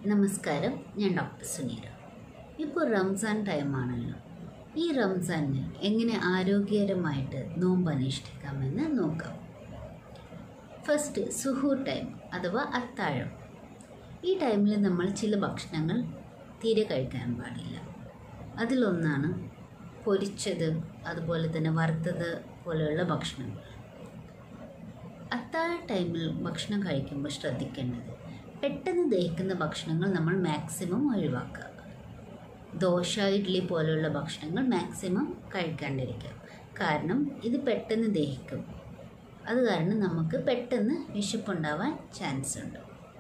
നമസ്കാരം ഞാൻ ഡോക്ടർ സുനീര ഇപ്പോൾ റംസാൻ ടൈമാണല്ലോ ഈ റംസാനിന് എങ്ങനെ ആരോഗ്യകരമായിട്ട് നോമ്പ് അനുഷ്ഠിക്കാമെന്ന് നോക്കാം ഫസ്റ്റ് സുഹൂർ ടൈം അഥവാ അത്താഴം ഈ ടൈമിൽ നമ്മൾ ചില ഭക്ഷണങ്ങൾ തീരെ കഴിക്കാൻ പാടില്ല അതിലൊന്നാണ് പൊരിച്ചത് അതുപോലെ തന്നെ വറുത്തത് പോലെയുള്ള ഭക്ഷണങ്ങൾ അത്താഴ ടൈമിൽ ഭക്ഷണം കഴിക്കുമ്പോൾ ശ്രദ്ധിക്കേണ്ടത് പെട്ടെന്ന് ദഹിക്കുന്ന ഭക്ഷണങ്ങൾ നമ്മൾ മാക്സിമം ഒഴിവാക്കുക ദോശ ഇഡ്ഡലി പോലെയുള്ള ഭക്ഷണങ്ങൾ മാക്സിമം കഴിക്കാണ്ടിരിക്കുക കാരണം ഇത് പെട്ടെന്ന് ദഹിക്കും അത് കാരണം നമുക്ക് പെട്ടെന്ന് വിശപ്പുണ്ടാവാൻ ചാൻസ് ഉണ്ട്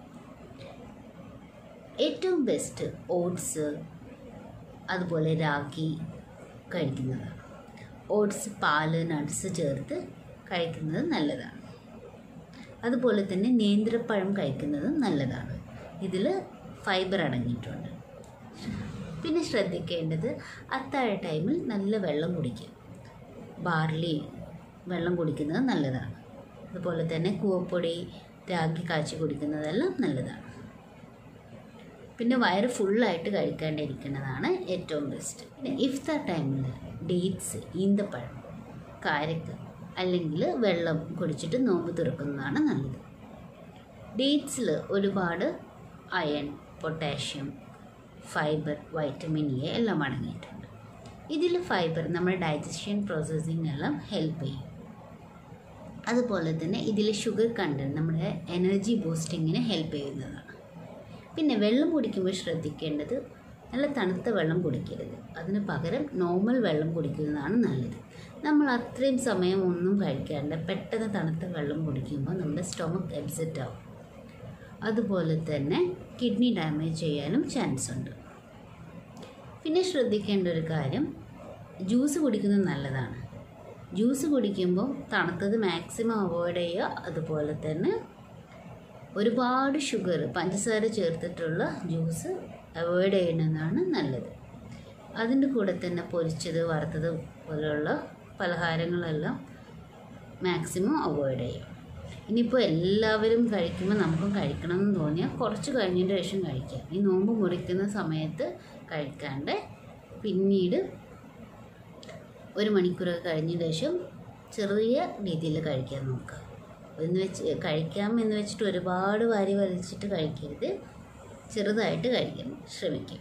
ഏറ്റവും ബെസ്റ്റ് ഓട്സ് അതുപോലെ രാഗി കഴിക്കുന്നതാണ് ഓട്സ് പാല് നട്ട്സ് ചേർത്ത് കഴിക്കുന്നത് നല്ലതാണ് അതുപോലെ തന്നെ നേന്ത്രപ്പഴം കഴിക്കുന്നതും നല്ലതാണ് ഇതിൽ ഫൈബർ അടങ്ങിയിട്ടുണ്ട് പിന്നെ ശ്രദ്ധിക്കേണ്ടത് അത്താഴ ടൈമിൽ നല്ല വെള്ളം കുടിക്കുക ബാർലി വെള്ളം കുടിക്കുന്നത് നല്ലതാണ് അതുപോലെ തന്നെ കൂവപ്പൊടി രാഗി കാച്ചി കുടിക്കുന്നതെല്ലാം നല്ലതാണ് പിന്നെ വയറ് ഫുള്ളായിട്ട് കഴിക്കാണ്ടിരിക്കുന്നതാണ് ഏറ്റവും ബെസ്റ്റ് പിന്നെ ഇഫ്താർ ടൈമിൽ ഡേറ്റ്സ് ഈന്തപ്പഴം കാരക്ക അല്ലെങ്കിൽ വെള്ളം കുടിച്ചിട്ട് നോമ്പ് തുറക്കുന്നതാണ് നല്ലത് ഡേറ്റ്സിൽ ഒരുപാട് iron potassium fibre vitamin A എല്ലാം അടങ്ങിയിട്ടുണ്ട് ഇതിൽ ഫൈബർ നമ്മുടെ ഡൈജഷൻ പ്രോസസ്സിംഗ് എല്ലാം ഹെൽപ്പ് ചെയ്യും അതുപോലെ തന്നെ ഇതിൽ ഷുഗർ കണ്ടൻറ്റ് നമ്മുടെ എനർജി ബൂസ്റ്റിങ്ങിന് ഹെൽപ്പ് ചെയ്യുന്നതാണ് പിന്നെ വെള്ളം കുടിക്കുമ്പോൾ ശ്രദ്ധിക്കേണ്ടത് നല്ല തണുത്ത വെള്ളം കുടിക്കരുത് അതിന് പകരം നോർമൽ വെള്ളം കുടിക്കുന്നതാണ് നല്ലത് നമ്മൾ അത്രയും സമയം ഒന്നും കഴിക്കാണ്ട് പെട്ടെന്ന് തണുത്ത വെള്ളം കുടിക്കുമ്പോൾ നമ്മുടെ സ്റ്റൊമക്ക് എബ്സെറ്റ് ആവും അതുപോലെ തന്നെ കിഡ്നി ഡാമേജ് ചെയ്യാനും ചാൻസ് ഉണ്ട് പിന്നെ ശ്രദ്ധിക്കേണ്ട ഒരു കാര്യം ജ്യൂസ് കുടിക്കുന്നത് നല്ലതാണ് ജ്യൂസ് കുടിക്കുമ്പോൾ തണുത്തത് മാക്സിമം അവോയ്ഡ് ചെയ്യുക അതുപോലെ തന്നെ ഒരുപാട് ഷുഗർ പഞ്ചസാര ചേർത്തിട്ടുള്ള ജ്യൂസ് അവോയ്ഡ് ചെയ്യുന്നതാണ് നല്ലത് അതിൻ്റെ കൂടെ തന്നെ പൊരിച്ചത് വറുത്തത് പോലെയുള്ള പലഹാരങ്ങളെല്ലാം മാക്സിമം അവോയ്ഡ് ചെയ്യും ഇനിയിപ്പോൾ എല്ലാവരും കഴിക്കുമ്പോൾ നമുക്കും കഴിക്കണം എന്ന് തോന്നിയാൽ കുറച്ച് കഴിഞ്ഞതിന് ശേഷം കഴിക്കാം ഈ നോമ്പ് മുറിക്കുന്ന സമയത്ത് കഴിക്കാണ്ട് പിന്നീട് ഒരു മണിക്കൂറൊക്കെ കഴിഞ്ഞതിന് ശേഷം ചെറിയ രീതിയിൽ കഴിക്കാൻ നോക്കുക എന്ന് വെച്ച് കഴിക്കാം എന്ന് വെച്ചിട്ട് ഒരുപാട് വാരി വലിച്ചിട്ട് കഴിക്കരുത് ചെറുതായിട്ട് കഴിക്കാൻ ശ്രമിക്കും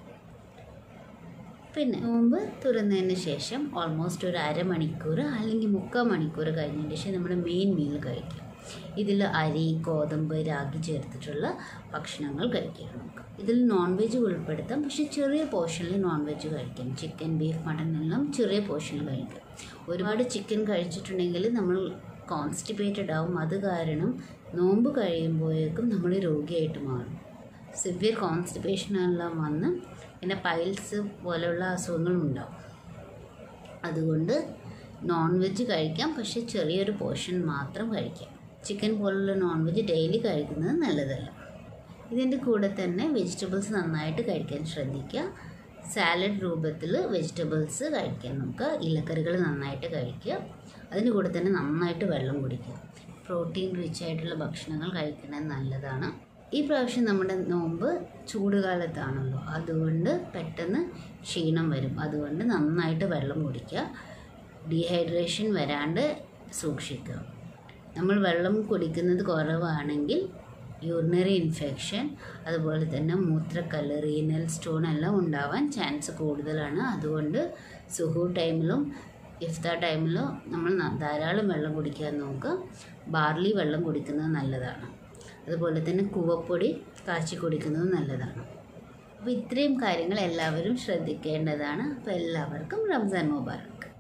പിന്നെ നോമ്പ് തുറന്നതിന് ശേഷം ഓൾമോസ്റ്റ് ഒരു അരമണിക്കൂർ അല്ലെങ്കിൽ മുക്കാൽ മണിക്കൂർ കഴിഞ്ഞതിന് ശേഷം നമ്മുടെ മെയിൻ മീൽ കഴിക്കാം ഇതിൽ അരി ഗോതമ്പ് രാഗി ചേർത്തിട്ടുള്ള ഭക്ഷണങ്ങൾ കഴിക്കാൻ നോക്കാം ഇതിൽ നോൺ വെജ് ഉൾപ്പെടുത്താം പക്ഷേ ചെറിയ പോർഷനിൽ നോൺ വെജ് കഴിക്കാം ചിക്കൻ ബീഫ് മട്ടൻ എല്ലാം ചെറിയ പോർഷനിൽ കഴിക്കാം ഒരുപാട് ചിക്കൻ കഴിച്ചിട്ടുണ്ടെങ്കിൽ നമ്മൾ കോൺസ്റ്റിപ്പേറ്റഡ് ആവും അത് കാരണം നോമ്പ് കഴിയുമ്പോഴേക്കും നമ്മൾ രോഗിയായിട്ട് മാറും സിവിയർ കോൺസ്റ്റിപ്പേഷൻ എല്ലാം വന്ന് പിന്നെ പൈൽസ് പോലെയുള്ള അസുഖങ്ങളും ഉണ്ടാവും അതുകൊണ്ട് നോൺ വെജ് കഴിക്കാം പക്ഷേ ചെറിയൊരു പോർഷൻ മാത്രം കഴിക്കാം ചിക്കൻ പോലുള്ള നോൺ വെജ് ഡെയിലി കഴിക്കുന്നത് നല്ലതല്ല ഇതിൻ്റെ കൂടെ തന്നെ വെജിറ്റബിൾസ് നന്നായിട്ട് കഴിക്കാൻ ശ്രദ്ധിക്കുക സാലഡ് രൂപത്തിൽ വെജിറ്റബിൾസ് കഴിക്കാൻ നോക്കുക ഇലക്കറികൾ നന്നായിട്ട് കഴിക്കുക അതിൻ്റെ കൂടെ തന്നെ നന്നായിട്ട് വെള്ളം കുടിക്കുക പ്രോട്ടീൻ റിച്ച് ആയിട്ടുള്ള ഭക്ഷണങ്ങൾ കഴിക്കുന്നത് നല്ലതാണ് ഈ പ്രാവശ്യം നമ്മുടെ നോമ്പ് ചൂടുകാലത്താണല്ലോ അതുകൊണ്ട് പെട്ടെന്ന് ക്ഷീണം വരും അതുകൊണ്ട് നന്നായിട്ട് വെള്ളം കുടിക്കുക ഡീഹൈഡ്രേഷൻ വരാണ്ട് സൂക്ഷിക്കുക നമ്മൾ വെള്ളം കുടിക്കുന്നത് കുറവാണെങ്കിൽ യൂറിനറി ഇൻഫെക്ഷൻ അതുപോലെ തന്നെ മൂത്രക്കല്ല് റീനൽ സ്റ്റോൺ എല്ലാം ഉണ്ടാവാൻ ചാൻസ് കൂടുതലാണ് അതുകൊണ്ട് സുഹു ടൈമിലും ഇഫ്താർ ടൈമിലും നമ്മൾ ധാരാളം വെള്ളം കുടിക്കാൻ നോക്കുക ബാർലി വെള്ളം കുടിക്കുന്നത് നല്ലതാണ് അതുപോലെ തന്നെ കൂവപ്പൊടി കാച്ചി കുടിക്കുന്നത് നല്ലതാണ് അപ്പോൾ ഇത്രയും കാര്യങ്ങൾ എല്ലാവരും ശ്രദ്ധിക്കേണ്ടതാണ് അപ്പോൾ എല്ലാവർക്കും റംസാൻ മുബാറക്ക്